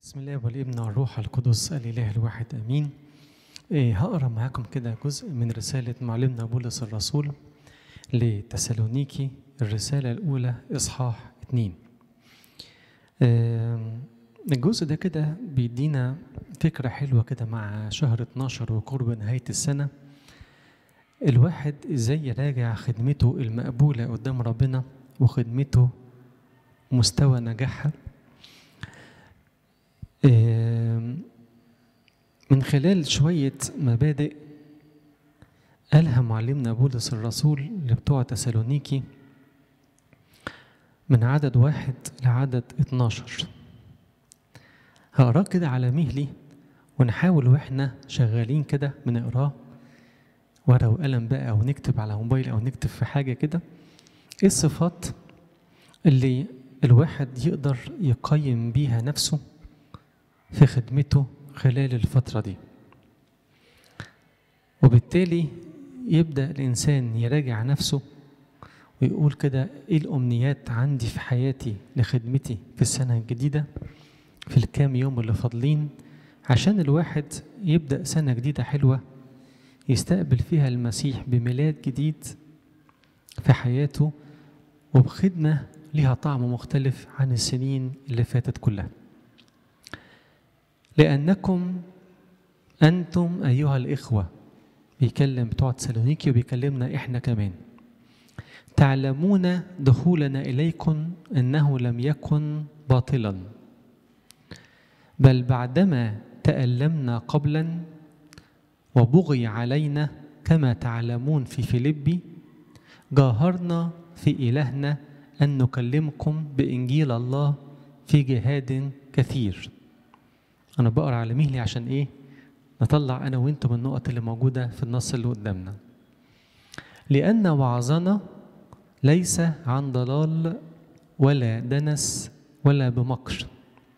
بسم الله والابن والروح القدس الإله الواحد آمين إيه هقرا معاكم كده جزء من رسالة معلمنا بولس الرسول لتسالونيكي الرسالة الأولى إصحاح اتنين آم، الجزء ده كده بيدينا فكرة حلوة كده مع شهر 12 وقرب نهاية السنة الواحد ازاي يراجع خدمته المقبولة قدام ربنا وخدمته مستوى نجاحها آم، من خلال شوية مبادئ قالها معلمنا بولس الرسول لبتوع تسالونيكي من عدد واحد لعدد 12 هقراه كده على مهلي ونحاول واحنا شغالين كده بنقراه ورقة وقلم بقى أو نكتب على موبايل أو نكتب في حاجة كده إيه الصفات اللي الواحد يقدر يقيم بيها نفسه في خدمته خلال الفترة دي وبالتالي يبدأ الإنسان يراجع نفسه ويقول كده إيه الأمنيات عندي في حياتي لخدمتي في السنة الجديدة في الكام يوم اللي فاضلين عشان الواحد يبدأ سنة جديدة حلوة يستقبل فيها المسيح بميلاد جديد في حياته وبخدمة لها طعم مختلف عن السنين اللي فاتت كلها لأنكم أنتم أيها الإخوة بيكلم بتوع تسالونيكي وبيكلمنا إحنا كمان تعلمون دخولنا إليكم أنه لم يكن باطلا بل بعدما تألمنا قبلا وبغي علينا كما تعلمون في فيلبي جاهرنا في إلهنا أن نكلمكم بإنجيل الله في جهاد كثير أنا بقرأ على مهلي عشان إيه نطلع أنا وإنتم النقط اللي موجودة في النص اللي قدامنا لأن وعظنا ليس عن ضلال ولا دنس ولا بمكر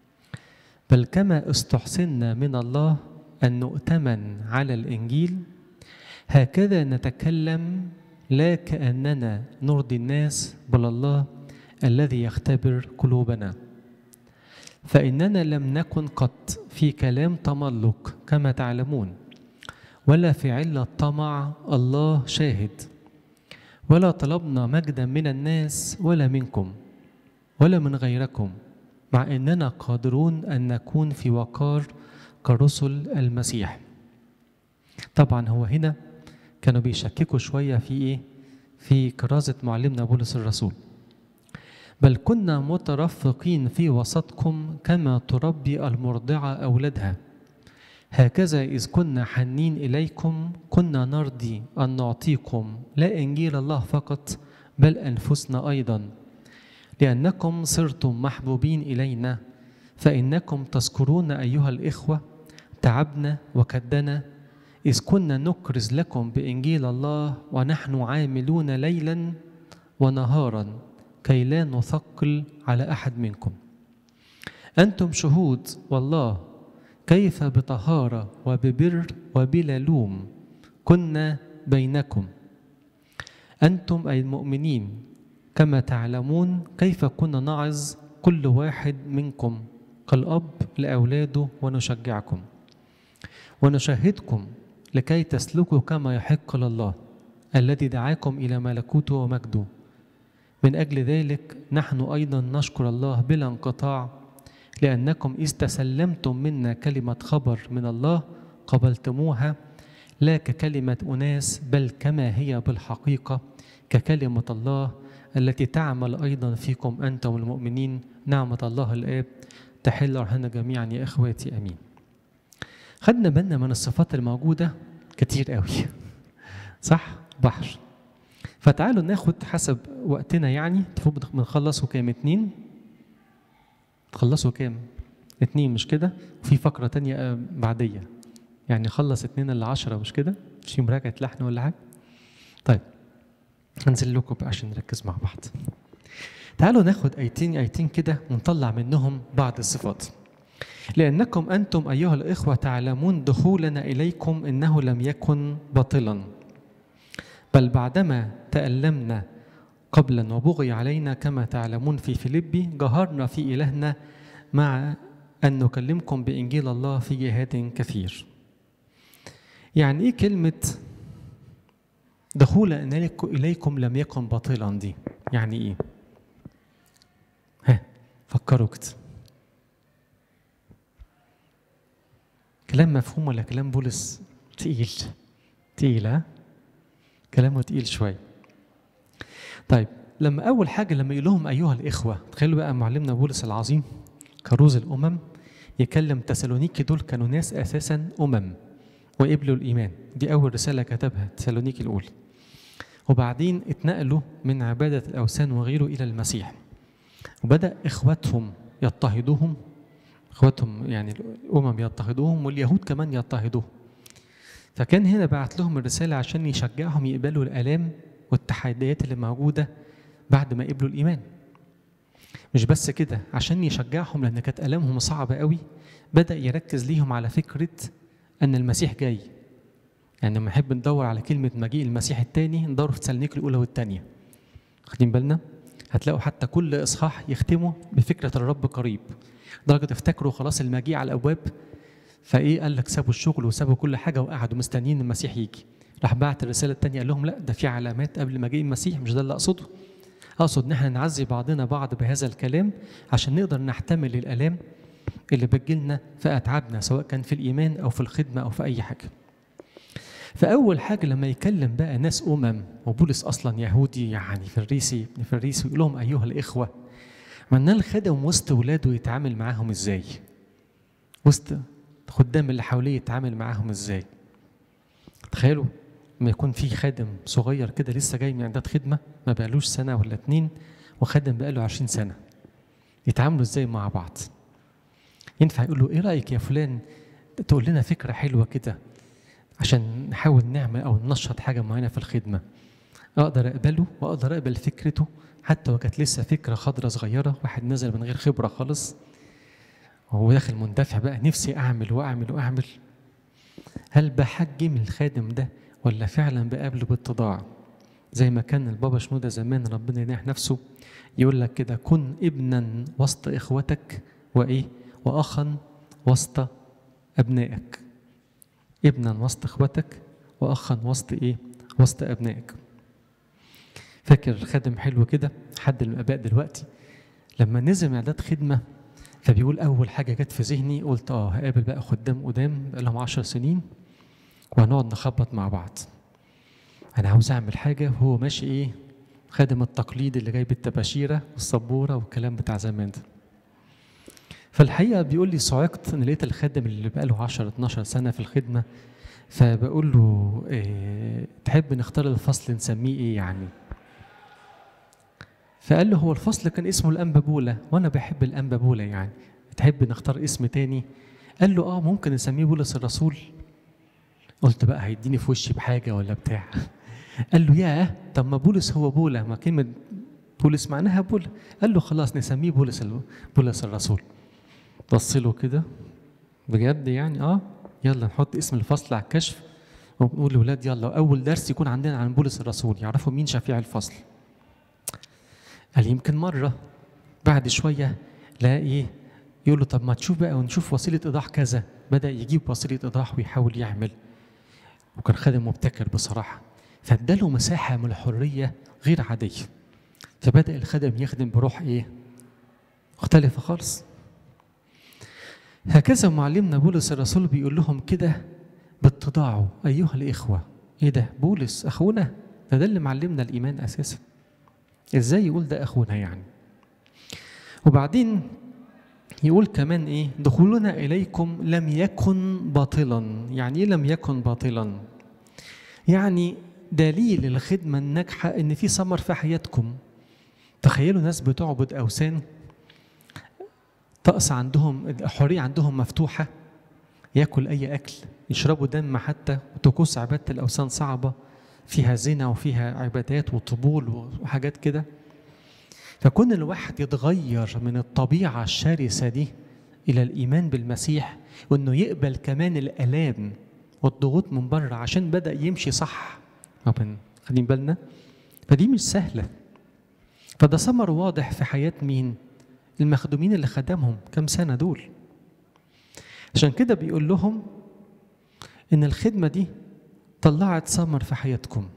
بل كما استحسنا من الله أن نؤتمن على الإنجيل هكذا نتكلم لا كأننا نرضي الناس بل الله الذي يختبر قلوبنا فإننا لم نكن قط في كلام تملق كما تعلمون ولا في علة طمع الله شاهد ولا طلبنا مجدا من الناس ولا منكم ولا من غيركم مع أننا قادرون أن نكون في وقار كرسل المسيح طبعا هو هنا كانوا بيشككوا شوية في إيه في كرازة معلمنا بولس الرسول بل كنا مترفقين في وسطكم كما تربي المرضعة أولادها هكذا إذ كنا حنين إليكم كنا نرضي أن نعطيكم لا إنجيل الله فقط بل أنفسنا أيضا لأنكم صرتم محبوبين إلينا فإنكم تذكرون أيها الإخوة تعبنا وكدنا إذ كنا نكرز لكم بإنجيل الله ونحن عاملون ليلا ونهارا كي لا نثقل على أحد منكم أنتم شهود والله كيف بطهارة وببر وبلا لوم كنا بينكم أنتم أي المؤمنين كما تعلمون كيف كنا نعظ كل واحد منكم كالأب لأولاده ونشجعكم ونشهدكم لكي تسلكوا كما يحق لله الذي دعاكم إلى ملكوته ومجده من أجل ذلك نحن أيضا نشكر الله بلا انقطاع لأنكم إذ تسلمتم منا كلمة خبر من الله قبلتموها لا ككلمة أناس بل كما هي بالحقيقة ككلمة الله التي تعمل أيضا فيكم أنتم المؤمنين نعمة الله الآب تحل أرهنا جميعا يا إخواتي أمين خدنا بالنا من الصفات الموجودة كتير قوي صح بحر فتعالوا ناخد حسب وقتنا يعني المفروض بنخلصوا كام اتنين تخلصوا كام اتنين مش كده وفي فقرة تانية آه، بعدية يعني خلص اتنين الا عشرة مش كده مش في مراجعة لحن ولا حاجة طيب هنزل لكم بقى عشان نركز مع بعض تعالوا ناخد ايتين ايتين كده ونطلع منهم بعض الصفات لأنكم أنتم أيها الإخوة تعلمون دخولنا إليكم إنه لم يكن باطلا بل بعدما تألمنا قبلا وبغي علينا كما تعلمون في فيلبي جهرنا في إلهنا مع أن نكلمكم بإنجيل الله في جهاد كثير يعني إيه كلمة دخول إليكم لم يكن باطلا دي يعني إيه ها فكروا كده كلام مفهوم ولا كلام بولس تقيل تقيل ها كلامه تقيل شويه طيب لما اول حاجه لما يقول لهم ايها الاخوه تخيلوا بقى معلمنا بولس العظيم كروز الامم يكلم تسالونيكي دول كانوا ناس اساسا امم وقبلوا الايمان دي اول رساله كتبها تسالونيكي الاولى وبعدين اتنقلوا من عباده الاوثان وغيره الى المسيح وبدا اخواتهم يضطهدوهم اخواتهم يعني الامم يضطهدوهم واليهود كمان يضطهدوهم فكان هنا بعت لهم الرساله عشان يشجعهم يقبلوا الالام والتحديات اللي موجوده بعد ما قبلوا الايمان مش بس كده عشان يشجعهم لان كانت الامهم صعبه قوي بدا يركز ليهم على فكره ان المسيح جاي يعني لما نحب ندور على كلمه مجيء المسيح الثاني ندور في تسالونيك الاولى والثانيه واخدين بالنا هتلاقوا حتى كل اصحاح يختموا بفكره الرب قريب لدرجه افتكروا خلاص المجيء على الابواب فايه قال لك سابوا الشغل وسابوا كل حاجه وقعدوا مستنيين المسيح يجي راح بعت الرساله الثانيه قال لهم لا ده في علامات قبل مجيء المسيح مش ده اللي اقصده اقصد ان احنا نعزي بعضنا بعض بهذا الكلام عشان نقدر نحتمل الالام اللي بتجيلنا في اتعابنا سواء كان في الايمان او في الخدمه او في اي حاجه فاول حاجه لما يكلم بقى ناس امم وبولس اصلا يهودي يعني فريسي ابن فريسي ويقول لهم ايها الاخوه معناه الخادم وسط ولاده يتعامل معاهم ازاي وسط الخدام اللي حواليه يتعامل معاهم ازاي تخيلوا لما يكون في خادم صغير كده لسه جاي من اعداد خدمه ما بقالوش سنه ولا اتنين وخادم بقاله 20 سنه يتعاملوا ازاي مع بعض ينفع يقول له ايه رايك يا فلان تقول لنا فكره حلوه كده عشان نحاول نعمل او ننشط حاجه معينه في الخدمه اقدر اقبله واقدر اقبل فكرته حتى وكانت لسه فكره خضرة صغيره واحد نزل من غير خبره خالص وهو داخل مندفع بقى نفسي اعمل واعمل واعمل هل بحجم الخادم ده ولا فعلا بقابله باتضاع زي ما كان البابا شنودة زمان ربنا يناح نفسه يقول لك كده كن ابنا وسط اخوتك وايه واخا وسط ابنائك ابنا وسط اخوتك واخا وسط ايه وسط ابنائك فاكر خادم حلو كده حد من الاباء دلوقتي لما نزل اعداد خدمه فبيقول اول حاجه جت في ذهني قلت اه هقابل بقى خدام قدام بقى لهم 10 سنين وهنقعد نخبط مع بعض انا عاوز اعمل حاجه وهو ماشي ايه خادم التقليد اللي جايب التباشيره والسبوره والكلام بتاع زمان ده فالحقيقه بيقول لي صعقت ان لقيت الخادم اللي بقى له 10 12 سنه في الخدمه فبقول له إيه تحب نختار الفصل نسميه ايه يعني فقال له هو الفصل كان اسمه الأنبابولة وأنا بحب الأنبابولة يعني تحب نختار اسم تاني قال له اه ممكن نسميه بولس الرسول قلت بقى هيديني في وشي بحاجة ولا بتاع قال له ياه طب ما بولس هو بولا ما كلمة بولس معناها بولا قال له خلاص نسميه بولس بولس الرسول بص له كده بجد يعني اه يلا نحط اسم الفصل على الكشف ونقول للولاد يلا اول درس يكون عندنا عن بولس الرسول يعرفوا مين شفيع الفصل قال يمكن مرة بعد شوية لقى إيه يقول له طب ما تشوف بقى ونشوف وسيلة إيضاح كذا بدأ يجيب وسيلة إيضاح ويحاول يعمل وكان خادم مبتكر بصراحة فاداله مساحة من الحرية غير عادية فبدأ الخادم يخدم بروح إيه مختلفة خالص هكذا معلمنا بولس الرسول بيقول لهم كده باتضاعوا أيها الإخوة إيه ده بولس أخونا ده ده اللي معلمنا الإيمان أساساً ازاي يقول ده اخونا يعني وبعدين يقول كمان ايه دخولنا اليكم لم يكن باطلا يعني ايه لم يكن باطلا يعني دليل الخدمة الناجحة ان في ثمر في حياتكم تخيلوا ناس بتعبد اوثان طقس عندهم الحرية عندهم مفتوحة ياكل اي اكل يشربوا دم حتى وطقوس عبادة الاوثان صعبة فيها زنا وفيها عبادات وطبول وحاجات كده فكون الواحد يتغير من الطبيعة الشرسة دي إلى الإيمان بالمسيح وإنه يقبل كمان الآلام والضغوط من بره عشان بدأ يمشي صح خلين بالنا فدي مش سهلة فده ثمر واضح في حياة مين؟ المخدومين اللي خدمهم كم سنة دول عشان كده بيقول لهم ان الخدمه دي طلعت ثمر في حياتكم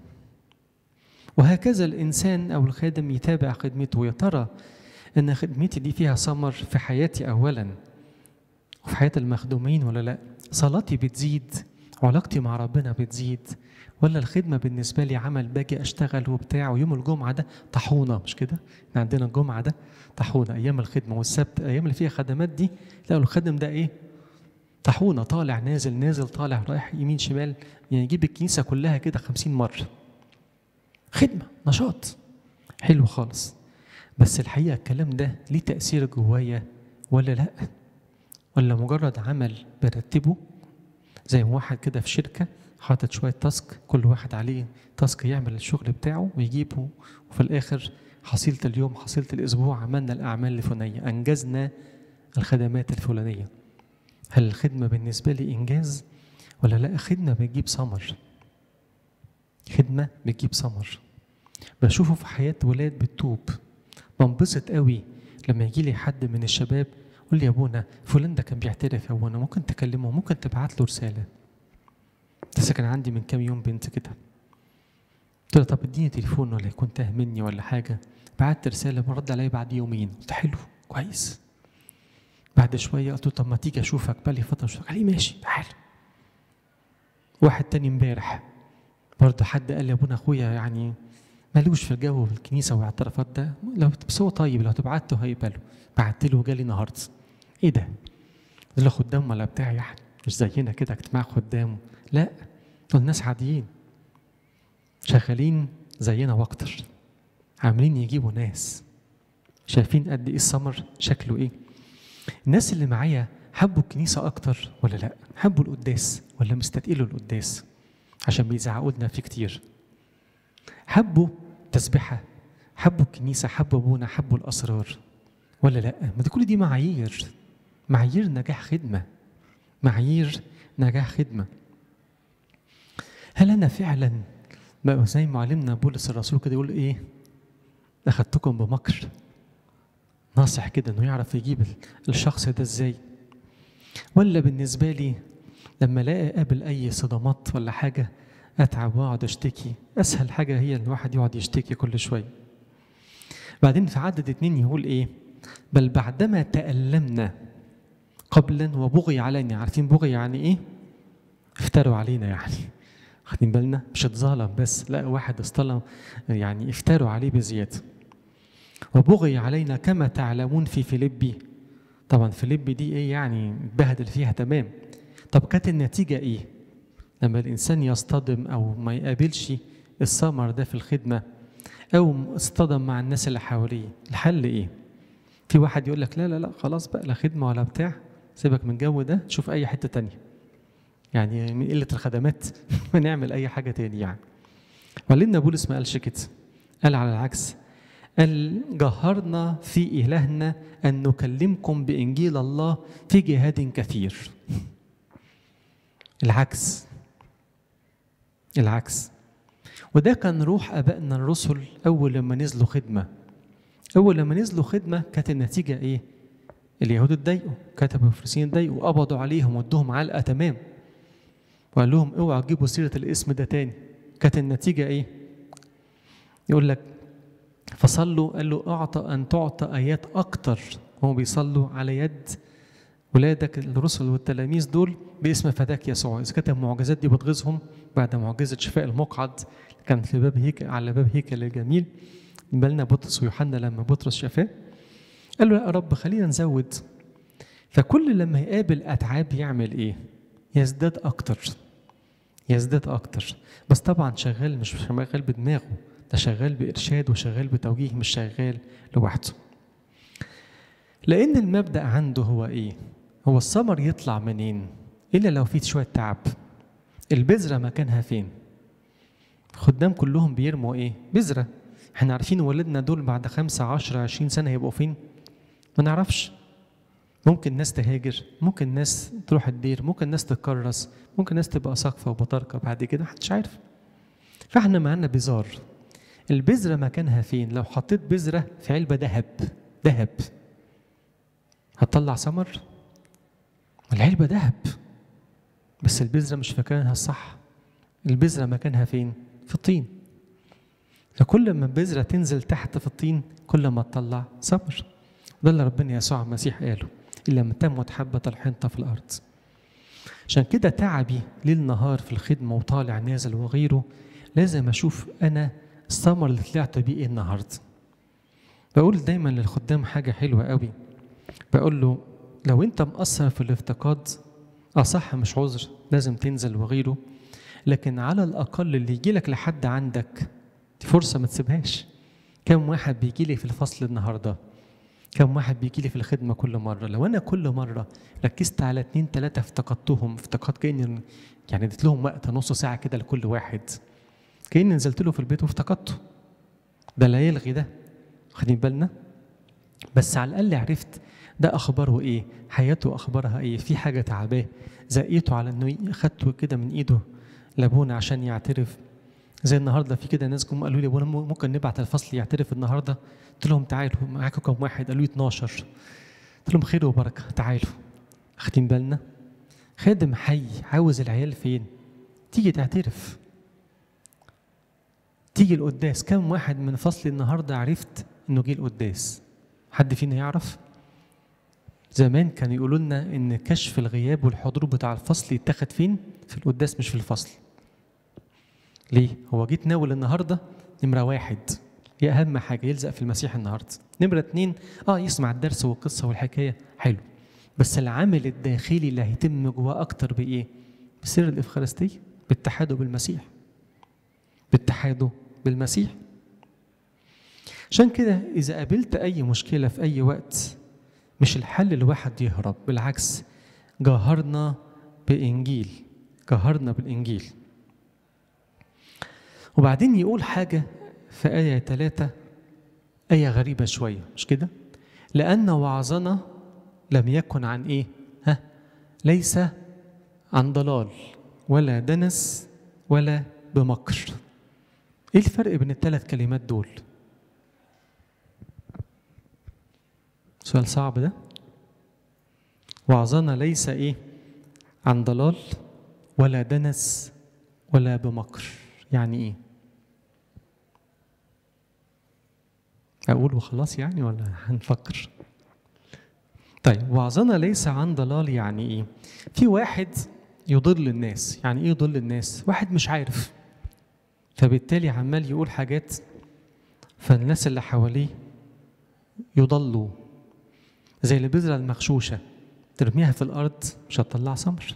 وهكذا الانسان او الخادم يتابع خدمته يا ترى ان خدمتي دي فيها ثمر في حياتي اولا وفي حياه المخدومين ولا لا صلاتي بتزيد وعلاقتي مع ربنا بتزيد ولا الخدمه بالنسبه لي عمل باجي اشتغل وبتاع ويوم الجمعه ده طاحونه مش كده؟ احنا عندنا الجمعه ده طاحونه ايام الخدمه والسبت الايام اللي فيها خدمات دي تلاقوا الخادم ده ايه؟ طاحونه طالع نازل نازل طالع رايح يمين شمال يعني يجيب الكنيسه كلها كده خمسين مره. خدمه نشاط حلو خالص بس الحقيقه الكلام ده ليه تاثير جوايا ولا لا؟ ولا مجرد عمل برتبه زي واحد كده في شركه حاطط شويه تاسك كل واحد عليه تاسك يعمل الشغل بتاعه ويجيبه وفي الاخر حصيله اليوم حصيله الاسبوع عملنا الاعمال الفلانيه انجزنا الخدمات الفلانيه هل الخدمه بالنسبه لي انجاز ولا لا خدمه بتجيب ثمر خدمه بتجيب ثمر بشوفه في حياه ولاد بتوب بنبسط قوي لما يجي لي حد من الشباب يقول لي يا ابونا فلان ده كان بيعترف يا ابونا ممكن تكلمه ممكن تبعت له رساله لسه كان عندي من كام يوم بنت كده قلت لها طب اديني تليفون ولا يكون تاه مني ولا حاجه بعت رساله برد عليا بعد يومين قلت حلو كويس بعد شويه قلت له طب ما تيجي اشوفك بقالي فتره مش قال لي ماشي تعال واحد تاني امبارح برضه حد قال لي يا ابونا اخويا يعني مالوش في الجو في الكنيسه واعترافات ده لو بس هو طيب لو تبعته هيقبله بعت له جالي النهارده ايه ده؟ قلت له خدام ولا بتاع يعني مش زينا كده اجتماع خدام لا دول ناس عاديين شغالين زينا واكتر عاملين يجيبوا ناس شايفين قد ايه الثمر شكله ايه الناس اللي معايا حبوا الكنيسة أكتر ولا لأ؟ حبوا القداس ولا مستثقلوا القداس عشان بيزعقوا لنا فيه كتير حبوا تسبحة حبوا الكنيسة حبوا أبونا حبوا الأسرار ولا لأ؟ ما دي كل دي معايير معايير نجاح خدمة معايير نجاح خدمة هل أنا فعلا بقى زي معلمنا بولس الرسول كده يقول إيه؟ أخدتكم بمكر ناصح كده إنه يعرف يجيب الشخص ده إزاي؟ ولا بالنسبة لي لما الاقي قابل أي صدمات ولا حاجة أتعب وأقعد أشتكي أسهل حاجة هي إن الواحد يقعد يشتكي كل شوية بعدين في عدد اتنين يقول إيه بل بعدما تألمنا قبلا وبغي علينا عارفين بغي يعني إيه افتروا علينا يعني واخدين بالنا مش اتظلم بس لا واحد اصطلم يعني افتروا عليه بزيادة وبغي علينا كما تعلمون في فيليبي طبعا فيليبي دي ايه يعني اتبهدل فيها تمام طب كانت النتيجة ايه لما الانسان يصطدم او ما يقابلش الثمر ده في الخدمة او اصطدم مع الناس اللي حواليه الحل ايه في واحد يقول لك لا لا لا خلاص بقى لا خدمة ولا بتاع سيبك من الجو ده شوف اي حتة تانية يعني من قلة الخدمات نعمل اي حاجة تاني يعني ولنا بولس ما قالش كده قال على العكس قال جهرنا في إلهنا أن نكلمكم بإنجيل الله في جهاد كثير العكس العكس وده كان روح أبائنا الرسل أول لما نزلوا خدمة أول لما نزلوا خدمة كانت النتيجة إيه؟ اليهود اتضايقوا كتبوا الفريسيين اتضايقوا وقبضوا عليهم وادوهم علقة تمام وقال لهم اوعوا تجيبوا سيرة الاسم ده تاني كانت النتيجة إيه؟ يقول لك فصلوا قال له اعطى ان تعطى ايات اكتر هم بيصلوا على يد ولادك الرسل والتلاميذ دول باسم فداك يسوع اذا كانت المعجزات دي بتغيظهم بعد معجزه شفاء المقعد كانت في باب هيكل على باب هيكل الجميل بالنا بطرس ويوحنا لما بطرس شفاه قال له يا رب خلينا نزود فكل لما يقابل اتعاب يعمل ايه؟ يزداد اكتر يزداد اكتر بس طبعا شغال مش شغال بدماغه ده شغال بإرشاد وشغال بتوجيه مش شغال لوحده لأن المبدأ عنده هو إيه؟ هو الثمر يطلع منين؟ إلا لو في شوية تعب البذرة مكانها فين؟ خدام كلهم بيرموا إيه؟ بذرة احنا عارفين ولادنا دول بعد خمسة عشرة عشرين سنة هيبقوا فين؟ ما نعرفش ممكن ناس تهاجر ممكن ناس تروح الدير ممكن ناس تتكرس ممكن ناس تبقى ساقفة وبطاركة بعد كده محدش عارف فاحنا معانا بزار البذرة مكانها فين؟ لو حطيت بذرة في علبة ذهب ذهب هتطلع ثمر؟ العلبة ذهب بس البذرة مش في مكانها الصح البذرة مكانها فين؟ في الطين فكل ما البذرة تنزل تحت في الطين كل ما تطلع ثمر ده اللي ربنا يسوع المسيح قاله إلا من تمت حبة الحنطة في الأرض عشان كده تعبي ليل نهار في الخدمة وطالع نازل وغيره لازم أشوف أنا الثمر اللي طلعت بيه إيه النهاردة بقول دايما للخدام حاجة حلوة قوي بقول له لو أنت مقصر في الافتقاد اه صح مش عذر لازم تنزل وغيره لكن على الأقل اللي يجي لك لحد عندك دي فرصة ما تسيبهاش كم واحد بيجي لي في الفصل النهارده كم واحد بيجي لي في الخدمة كل مرة لو أنا كل مرة ركزت على اتنين تلاتة افتقدتهم افتقد كأني يعني اديت لهم وقت نص ساعة كده لكل واحد كأني نزلت له في البيت وافتقدته ده لا يلغي ده واخدين بالنا بس على الأقل عرفت ده أخباره إيه حياته أخبارها إيه في حاجة تعباه زقيته على إنه أخدته كده من إيده لابونا عشان يعترف زي النهارده في كده ناس جم قالوا لي ابونا ممكن نبعت الفصل يعترف النهارده قلت لهم تعالوا معاكم كم واحد قالوا لي 12 قلت لهم خير وبركه تعالوا واخدين بالنا خادم حي عاوز العيال فين تيجي تعترف تيجي القداس كم واحد من فصل النهارده عرفت انه جه القداس حد فينا يعرف زمان كانوا يقولوا لنا ان كشف الغياب والحضور بتاع الفصل يتاخد فين في القداس مش في الفصل ليه؟ هو جيت ناول النهارده نمرة واحد هي أهم حاجة يلزق في المسيح النهارده. نمرة اتنين اه يسمع الدرس والقصة والحكاية حلو. بس العامل الداخلي اللي هيتم جواه أكتر بإيه؟ بسر الإفخارستية باتحاده بالمسيح. باتحاده بالمسيح. عشان كده إذا قابلت أي مشكلة في أي وقت مش الحل الواحد يهرب بالعكس جاهرنا بإنجيل جاهرنا بالإنجيل وبعدين يقول حاجة في آية ثلاثة آية غريبة شوية مش كده؟ لأن وعظنا لم يكن عن إيه؟ ها؟ ليس عن ضلال ولا دنس ولا بمكر. إيه الفرق بين الثلاث كلمات دول؟ سؤال صعب ده؟ وعظنا ليس إيه؟ عن ضلال ولا دنس ولا بمكر. يعني ايه اقول وخلاص يعني ولا هنفكر طيب وعظنا ليس عن ضلال يعني ايه في واحد يضل الناس يعني ايه يضل الناس واحد مش عارف فبالتالي عمال يقول حاجات فالناس اللي حواليه يضلوا زي البذرة المغشوشة ترميها في الأرض مش هتطلع ثمر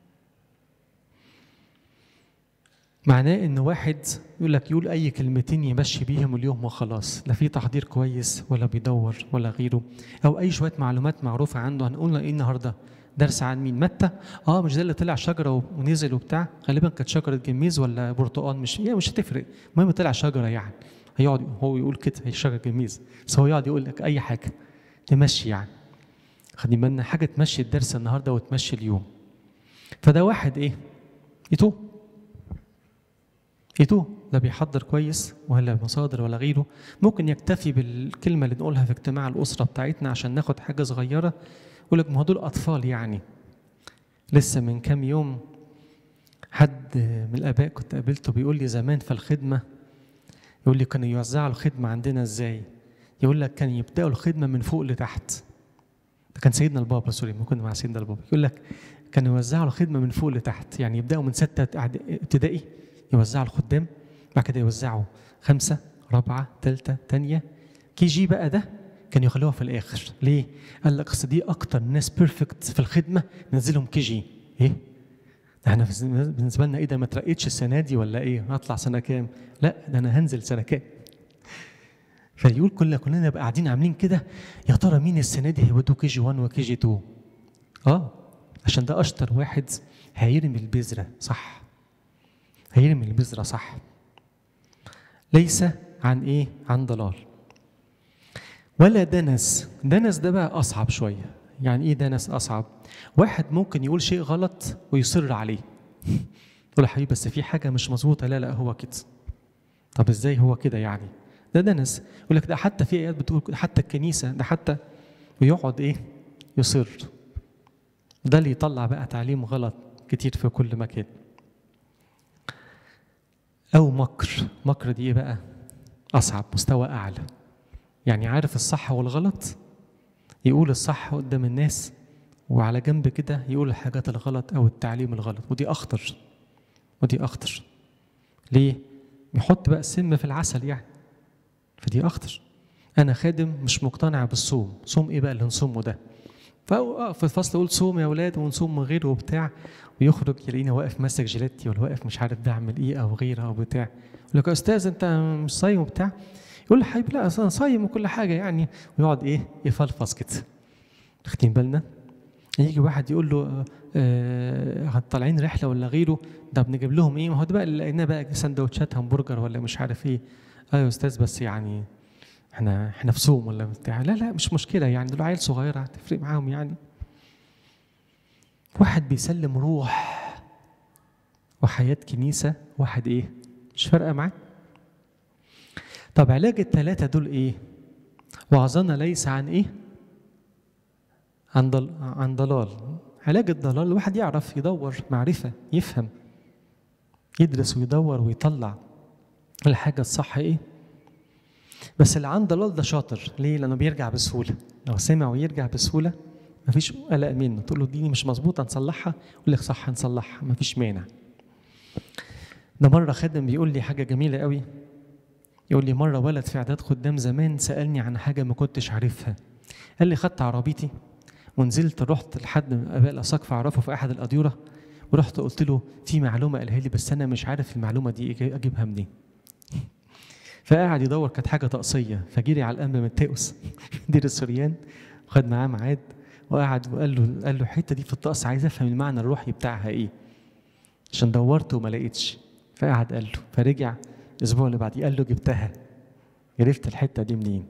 معناه ان واحد يقول لك يقول اي كلمتين يمشي بيهم اليوم وخلاص لا في تحضير كويس ولا بيدور ولا غيره او اي شويه معلومات معروفه عنده هنقول ايه النهارده درس عن مين متى اه مش ده اللي طلع شجره ونزل وبتاع غالبا كانت شجره جميز ولا برتقال مش يعني مش هتفرق المهم طلع شجره يعني هيقعد هو يقول كده هي شجره جميز بس هو يقعد يقول لك اي حاجه تمشي يعني خدي بالنا حاجه تمشي الدرس النهارده وتمشي اليوم فده واحد ايه يتوه يتوه لا بيحضر كويس ولا مصادر ولا غيره ممكن يكتفي بالكلمة اللي نقولها في اجتماع الأسرة بتاعتنا عشان ناخد حاجة صغيرة يقول لك ما هو دول أطفال يعني لسه من كام يوم حد من الآباء كنت قابلته بيقول لي زمان في الخدمة يقول لي كانوا يوزعوا الخدمة عندنا إزاي يقول لك كان يبدأوا الخدمة من فوق لتحت ده كان سيدنا البابا سوري ما كنا مع سيدنا البابا يقول لك كانوا يوزعوا الخدمة من فوق لتحت يعني يبدأوا من ستة ابتدائي يوزعوا الخدام بعد كده يوزعوا خمسة رابعة ثالثة تانية كي جي بقى ده كانوا يخلوها في الآخر ليه؟ قال لك أصل دي أكتر ناس بيرفكت في الخدمة ننزلهم كي جي إيه؟ ده احنا بالنسبة لنا إيه ده ما ترقيتش السنة دي ولا إيه؟ هطلع سنة كام؟ لا ده أنا هنزل سنة كام؟ فيقول كلنا كلنا نبقى قاعدين عاملين كده يا ترى مين السنة دي هيودوا كي جي 1 وكي جي 2 اه عشان ده أشطر واحد هيرمي البذرة صح هيرمي البذرة صح ليس عن ايه عن ضلال ولا دنس دنس ده بقى اصعب شويه يعني ايه دنس اصعب واحد ممكن يقول شيء غلط ويصر عليه يقول يا حبيبي بس في حاجه مش مظبوطه لا لا هو كده طب ازاي هو كده يعني ده دنس يقول لك ده حتى في ايات بتقول حتى الكنيسه ده حتى ويقعد ايه يصر ده اللي يطلع بقى تعليم غلط كتير في كل مكان أو مكر مكر دي إيه بقى أصعب مستوى أعلى يعني عارف الصح والغلط يقول الصح قدام الناس وعلى جنب كده يقول الحاجات الغلط أو التعليم الغلط ودي أخطر ودي أخطر ليه؟ يحط بقى السم في العسل يعني فدي أخطر أنا خادم مش مقتنع بالصوم صوم إيه بقى اللي نصومه ده ففي الفصل اقول صوم يا اولاد ونصوم من غيره وبتاع ويخرج يلاقيني واقف ماسك جيلاتي ولا واقف مش عارف ده اعمل ايه او غيره او بتاع يقول لك يا استاذ انت مش صايم وبتاع يقول لي حبيبي لا انا صايم وكل حاجه يعني ويقعد ايه يفلفص كده واخدين بالنا يجي واحد يقول له آه طالعين رحله ولا غيره ده بنجيب لهم ايه ما هو ده بقى اللي لقيناه بقى سندوتشات همبرجر ولا مش عارف ايه ايوه يا استاذ بس يعني احنا احنا في صوم ولا بتاع لا لا مش مشكله يعني دول عيال صغيره هتفرق معاهم يعني واحد بيسلم روح وحياه كنيسه واحد ايه مش فارقه معاه طب علاج الثلاثه دول ايه وعظنا ليس عن ايه عن ضل... عن ضلال علاج الضلال الواحد يعرف يدور معرفه يفهم يدرس ويدور ويطلع الحاجه الصح ايه بس اللي عنده ضلال ده شاطر ليه؟ لأنه بيرجع بسهولة لو سمع ويرجع بسهولة مفيش قلق منه تقول له دي مش مظبوطة نصلحها يقول لك صح نصلحها مفيش مانع ده مرة خادم بيقول لي حاجة جميلة قوي يقول لي مرة ولد في إعداد خدام زمان سألني عن حاجة ما كنتش عارفها قال لي خدت عربيتي ونزلت رحت لحد اباء الاساقفه اعرفه في احد الاديره ورحت قلت له في معلومه قالها لي بس انا مش عارف المعلومه دي اجيبها منين فقعد يدور كانت حاجه طقسيه فجري على الانبا متاوس دير السوريان وخد معاه ميعاد وقعد وقال له قال له الحته دي في الطقس عايز افهم المعنى الروحي بتاعها ايه عشان دورت وما لقيتش فقعد قال له فرجع الاسبوع اللي بعديه قال له جبتها عرفت الحته دي منين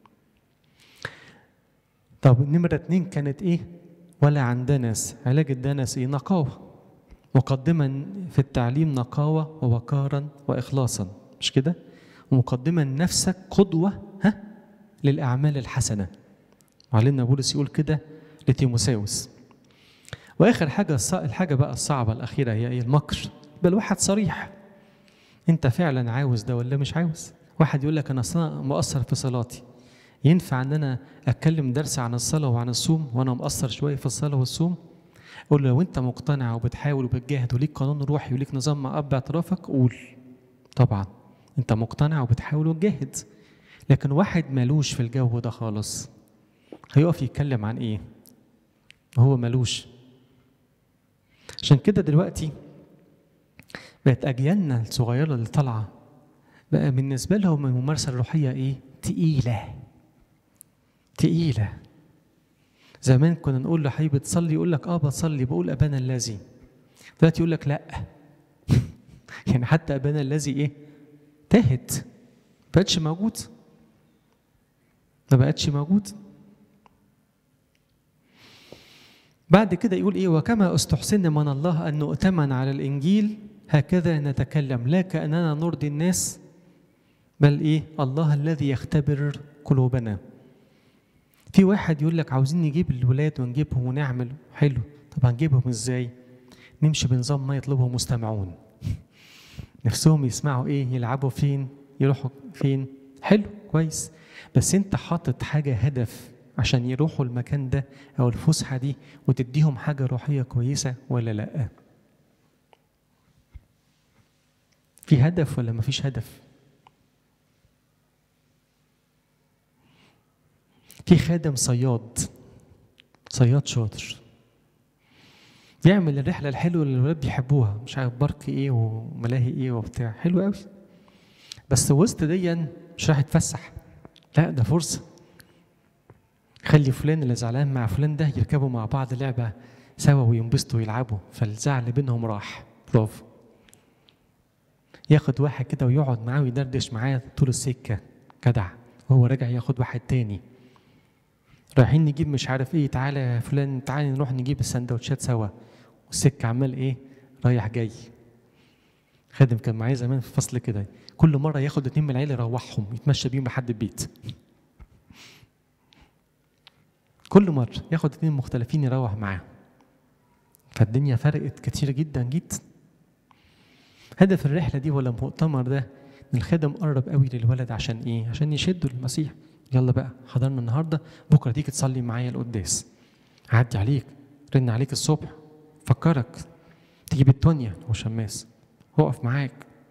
طب نمرة اتنين كانت ايه؟ ولا عن دنس علاج الدنس ايه؟ نقاوة مقدما في التعليم نقاوة ووقارا وإخلاصا مش كده؟ ومقدما نفسك قدوة ها للأعمال الحسنة معلمنا بولس يقول كده لتيموساوس وآخر حاجة الحاجة بقى الصعبة الأخيرة هي إيه؟ المكر بل واحد صريح أنت فعلا عاوز ده ولا مش عاوز؟ واحد يقول لك أنا أصلا مقصر في صلاتي ينفع ان انا اتكلم درس عن الصلاه وعن الصوم وانا مقصر شويه في الصلاه والصوم اقول له لو انت مقتنع وبتحاول وبتجاهد وليك قانون روحي وليك نظام مع اب اعترافك قول طبعا انت مقتنع وبتحاول وتجاهد لكن واحد مالوش في الجو ده خالص هيقف يتكلم عن ايه هو مالوش عشان كده دلوقتي بقت اجيالنا الصغيره اللي طالعه بقى بالنسبه لهم الممارسه الروحيه ايه تقيله تقيلة زمان كنا نقول له حبيبي تصلي يقول لك اه بصلي بقول ابانا الذي دلوقتي يقول لك لا يعني حتى ابانا الذي ايه تاهت ما بقتش موجود ما بقتش موجود بعد كده يقول ايه وكما استحسن من الله ان نؤتمن على الانجيل هكذا نتكلم لا كاننا نرضي الناس بل ايه الله الذي يختبر قلوبنا في واحد يقول لك عاوزين نجيب الولاد ونجيبهم ونعمل حلو طب هنجيبهم ازاي نمشي بنظام ما يطلبه مستمعون نفسهم يسمعوا ايه يلعبوا فين يروحوا فين حلو كويس بس انت حاطط حاجه هدف عشان يروحوا المكان ده او الفسحه دي وتديهم حاجه روحيه كويسه ولا لا في هدف ولا مفيش هدف في خادم صياد صياد شاطر يعمل الرحله الحلوه اللي الولاد بيحبوها مش عارف بارك ايه وملاهي ايه وبتاع حلو قوي بس وسط ديا مش راح يتفسح لا ده فرصه خلي فلان اللي زعلان مع فلان ده يركبوا مع بعض لعبه سوا وينبسطوا ويلعبوا فالزعل بينهم راح برافو ياخد واحد كده ويقعد معاه ويدردش معاه طول السكه جدع وهو راجع ياخد واحد تاني رايحين نجيب مش عارف ايه تعالى يا فلان تعالى نروح نجيب السندوتشات سوا والسكة عمال ايه رايح جاي خادم كان معايا زمان في الفصل كده كل مرة ياخد اتنين من العيلة يروحهم يتمشى بيهم لحد البيت كل مرة ياخد اتنين مختلفين يروح معاهم فالدنيا فرقت كتير جدا جدا هدف الرحله دي ولا المؤتمر ده ان الخادم قرب قوي للولد عشان ايه عشان يشدوا المسيح يلا بقى حضرنا النهارده بكره تيجي تصلي معايا القداس عدي عليك رن عليك الصبح فكرك تيجي بالدنيا هو شماس وقف معاك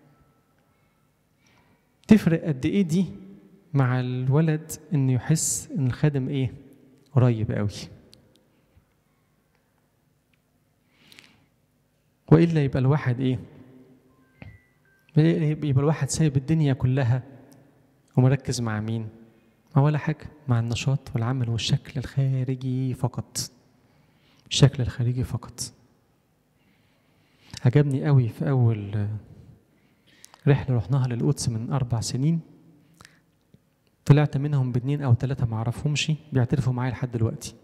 تفرق قد ايه دي مع الولد انه يحس ان الخادم ايه قريب قوي والا يبقى الواحد ايه يبقى الواحد سايب الدنيا كلها ومركز مع مين مع ولا حاجه مع النشاط والعمل والشكل الخارجي فقط الشكل الخارجي فقط عجبني قوي في اول رحله رحناها للقدس من اربع سنين طلعت منهم باتنين او ثلاثه ما اعرفهمش بيعترفوا معايا لحد دلوقتي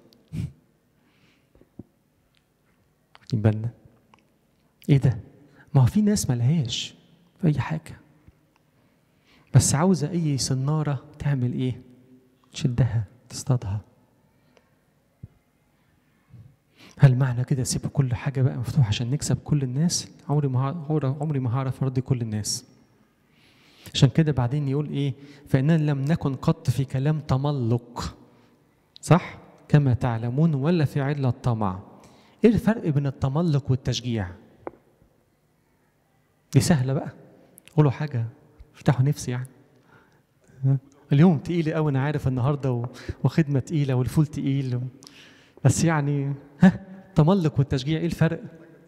واخدين بالنا ايه ده ما هو في ناس ملهاش في اي حاجه بس عاوزه اي صناره تعمل ايه تشدها تصطادها هل معنى كده اسيب كل حاجه بقى مفتوحه عشان نكسب كل الناس عمري ما عمري ما هعرف ارضي كل الناس عشان كده بعدين يقول ايه فاننا لم نكن قط في كلام تملق صح كما تعلمون ولا في علة طمع ايه الفرق بين التملق والتشجيع دي سهله بقى قولوا حاجه افتحوا نفسي يعني اليوم تقيل قوي انا عارف النهارده وخدمه تقيله والفول تقيل بس يعني ها التملق والتشجيع ايه الفرق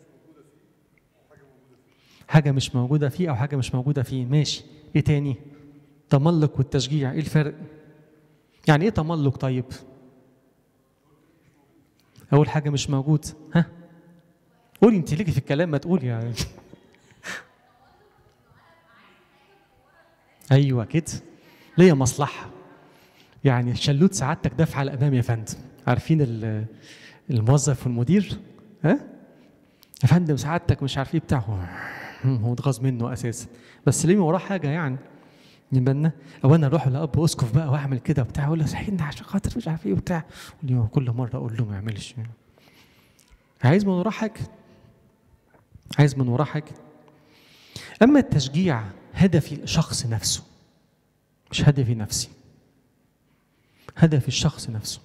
حاجة مش موجودة فيه أو حاجة مش موجودة فيه ماشي إيه تاني تملق والتشجيع إيه الفرق يعني إيه تملق طيب أول حاجة مش موجود ها قولي أنت ليكي في الكلام ما تقولي يعني أيوة كده ليا مصلحة يعني شلوت سعادتك دفع الأمام يا فندم عارفين الموظف والمدير ها يا فندم سعادتك مش عارف ايه بتاعه هو اتغاظ منه اساسا بس ليه وراه حاجه يعني بالنا او انا اروح لاب اسقف بقى واعمل كده وبتاع اقول له صحيح عشان خاطر مش عارف ايه وبتاع كل مره اقول له ما يعملش عايز من وراه حاجه عايز من وراه حاجه اما التشجيع هدفي الشخص نفسه مش هدفي نفسي هدف الشخص نفسه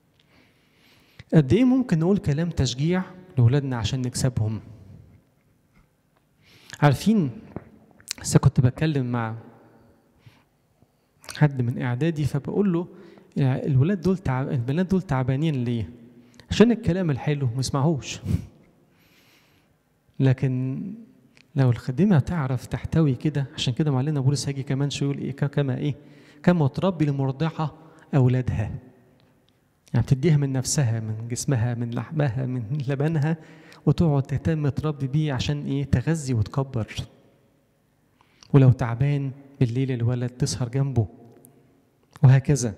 قد ايه ممكن نقول كلام تشجيع لاولادنا عشان نكسبهم عارفين لسه كنت بتكلم مع حد من اعدادي فبقول له الولاد دول تعب... البنات دول تعبانين ليه؟ عشان الكلام الحلو ما يسمعوش لكن لو الخدمة تعرف تحتوي كده عشان كده معلنا بولس هيجي كمان شو يقول ايه كما ايه كما تربي المرضعة أولادها يعني بتديها من نفسها من جسمها من لحمها من لبنها وتقعد تهتم تربي بيه عشان ايه تغذي وتكبر ولو تعبان بالليل الولد تسهر جنبه وهكذا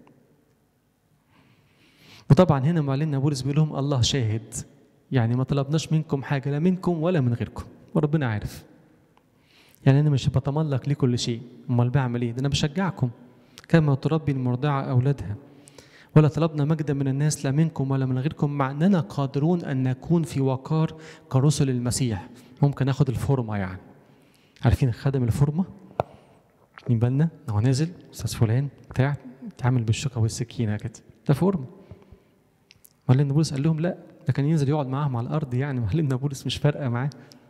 وطبعا هنا معلنا بولس بيقول لهم الله شاهد يعني ما طلبناش منكم حاجه لا منكم ولا من غيركم وربنا عارف يعني انا مش بتملق ليه كل شيء امال بعمل ايه ده انا بشجعكم كما تربي المرضعه اولادها ولا طلبنا مجدا من الناس لا منكم ولا من غيركم مع اننا قادرون ان نكون في وقار كرسل المسيح ممكن ناخد الفورمه يعني عارفين خدم الفورمه مين بالنا هو نازل استاذ فلان بتاع يتعامل بالشوكه والسكينه كده ده فورمه معلم بولس قال لهم لا ده كان ينزل يقعد معاهم على الارض يعني معلم بولس مش فارقه معاه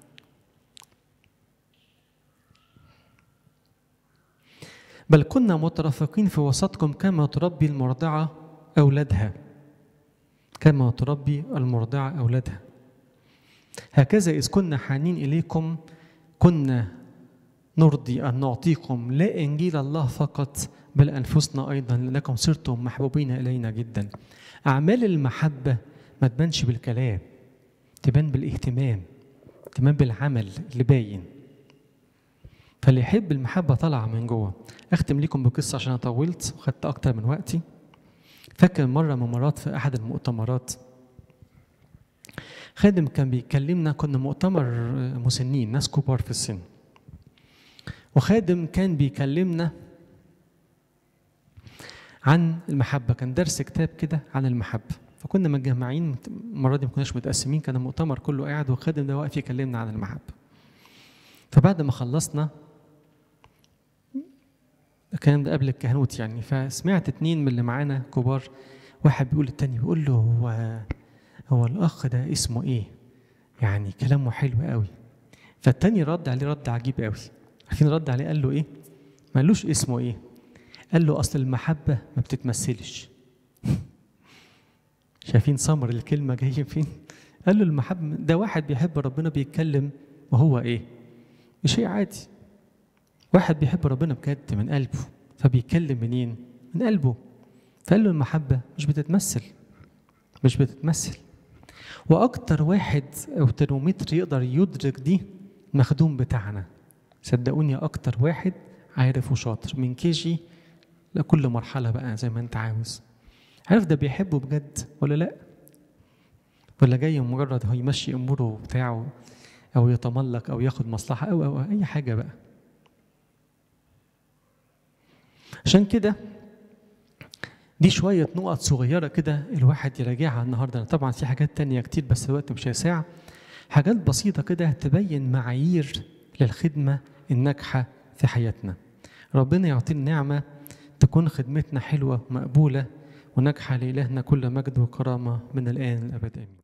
بل كنا مترفقين في وسطكم كما تربي المرضعة أولادها كما تربي المرضعة أولادها هكذا إذ كنا حانين إليكم كنا نرضي أن نعطيكم لا إنجيل الله فقط بل أنفسنا أيضا لأنكم صرتم محبوبين إلينا جدا أعمال المحبة ما تبانش بالكلام تبان بالاهتمام تبان بالعمل اللي باين فاللي يحب المحبة طالعة من جوه أختم لكم بقصة عشان أنا طولت وخدت أكتر من وقتي فاكر مرة من مرات في أحد المؤتمرات خادم كان بيكلمنا كنا مؤتمر مسنين ناس كبار في السن وخادم كان بيكلمنا عن المحبة كان درس كتاب كده عن المحبة فكنا متجمعين المره دي ما كناش متقسمين كان المؤتمر كله قاعد والخادم ده واقف يكلمنا عن المحبه فبعد ما خلصنا الكلام ده قبل الكهنوت يعني فسمعت اتنين من اللي معانا كبار واحد بيقول للتاني بيقول له هو هو الاخ ده اسمه ايه يعني كلامه حلو قوي فالتاني رد عليه رد عجيب قوي عارفين رد عليه قال له ايه ما قالوش اسمه ايه قال له اصل المحبه ما بتتمثلش شايفين سمر الكلمه جايه فين قال له المحبه ده واحد بيحب ربنا بيتكلم وهو ايه شيء عادي واحد بيحب ربنا بجد من قلبه فبيتكلم منين من قلبه فقال له المحبه مش بتتمثل مش بتتمثل واكتر واحد او ترمومتر يقدر يدرك دي المخدوم بتاعنا صدقوني اكتر واحد عارف وشاطر من كيجي لكل مرحله بقى زي ما انت عاوز عارف ده بيحبه بجد ولا لا ولا جاي مجرد هو يمشي اموره بتاعه او يتملق او ياخد مصلحه او او اي حاجه بقى عشان كده دي شوية نقط صغيرة كده الواحد يراجعها النهاردة طبعا في حاجات تانية كتير بس الوقت مش هيساع حاجات بسيطة كده تبين معايير للخدمة الناجحة في حياتنا ربنا يعطينا نعمة تكون خدمتنا حلوة مقبولة وناجحة لإلهنا كل مجد وكرامة من الآن للأبد آمين